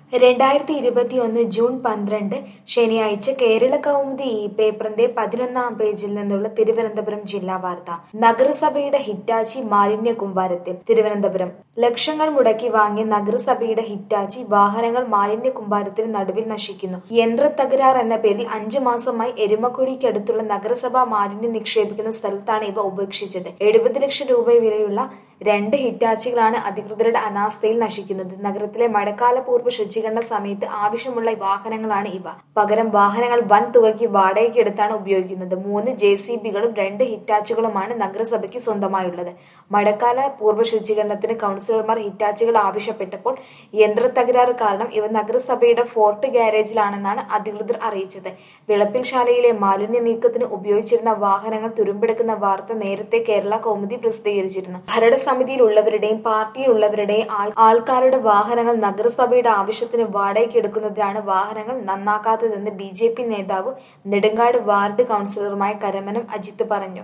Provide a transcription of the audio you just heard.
രണ്ടായിരത്തി ഇരുപത്തിയൊന്ന് ജൂൺ പന്ത്രണ്ട് ശനിയാഴ്ച കേരള കൗമുദി ഈ പേപ്പറിന്റെ പതിനൊന്നാം പേജിൽ നിന്നുള്ള തിരുവനന്തപുരം ജില്ലാ വാർത്ത നഗരസഭയുടെ ഹിറ്റാച്ചി മാലിന്യ കുമ്പാരത്തിൽ തിരുവനന്തപുരം ലക്ഷങ്ങൾ മുടക്കി വാങ്ങിയ നഗരസഭയുടെ ഹിറ്റാച്ചി വാഹനങ്ങൾ മാലിന്യ കുമ്പാരത്തിന് നടുവിൽ നശിക്കുന്നു യന്ത്രത്തകരാർ എന്ന പേരിൽ അഞ്ചു മാസമായി എരുമക്കുഴിക്കടുത്തുള്ള നഗരസഭാ മാലിന്യം നിക്ഷേപിക്കുന്ന സ്ഥലത്താണ് ഇവ ഉപേക്ഷിച്ചത് എഴുപത് ലക്ഷം രൂപ വിലയുള്ള രണ്ട് ഹിറ്റാച്ചികളാണ് അധികൃതരുടെ അനാസ്ഥയിൽ നശിക്കുന്നത് നഗരത്തിലെ മഴക്കാല പൂർവ്വ ശുചീകരണ സമയത്ത് ആവശ്യമുള്ള വാഹനങ്ങളാണ് ഇവ പകരം വാഹനങ്ങൾ വൻ തുകയ്ക്ക് വാടകയ്ക്ക് എടുത്താണ് ഉപയോഗിക്കുന്നത് മൂന്ന് ജെ സി ബികളും രണ്ട് ഹിറ്റാച്ചുകളുമാണ് നഗരസഭയ്ക്ക് സ്വന്തമായുള്ളത് മഴക്കാല പൂർവ്വ ശുചീകരണത്തിന് കൗൺസിലർമാർ ഹിറ്റാച്ചുകൾ ആവശ്യപ്പെട്ടപ്പോൾ യന്ത്രത്തകരാറ് കാരണം ഇവ നഗരസഭയുടെ ഫോർട്ട് ഗ്യാരേജിലാണെന്നാണ് അധികൃതർ അറിയിച്ചത് വിളപ്പിൽ ശാലയിലെ മാലിന്യ നീക്കത്തിന് ഉപയോഗിച്ചിരുന്ന വാഹനങ്ങൾ തുരുമ്പെടുക്കുന്ന വാർത്ത നേരത്തെ കേരള കൗമുദി പ്രസിദ്ധീകരിച്ചിരുന്നു ഭരണസമിതിയിലുള്ളവരുടെയും പാർട്ടിയിലുള്ളവരുടെയും ആൾ- ആൾക്കാരുടെ വാഹനങ്ങൾ നഗരസഭയുടെ ആവശ്യത്തിന് വാടകയ്ക്ക് എടുക്കുന്നതിനാണ് വാഹനങ്ങൾ നന്നാക്കാത്തതെന്ന് ബി ജെ പി നേതാവ് നെടുങ്കാട് വാർഡ് കൗൺസിലറുമായ കരമനം അജിത്ത് പറഞ്ഞു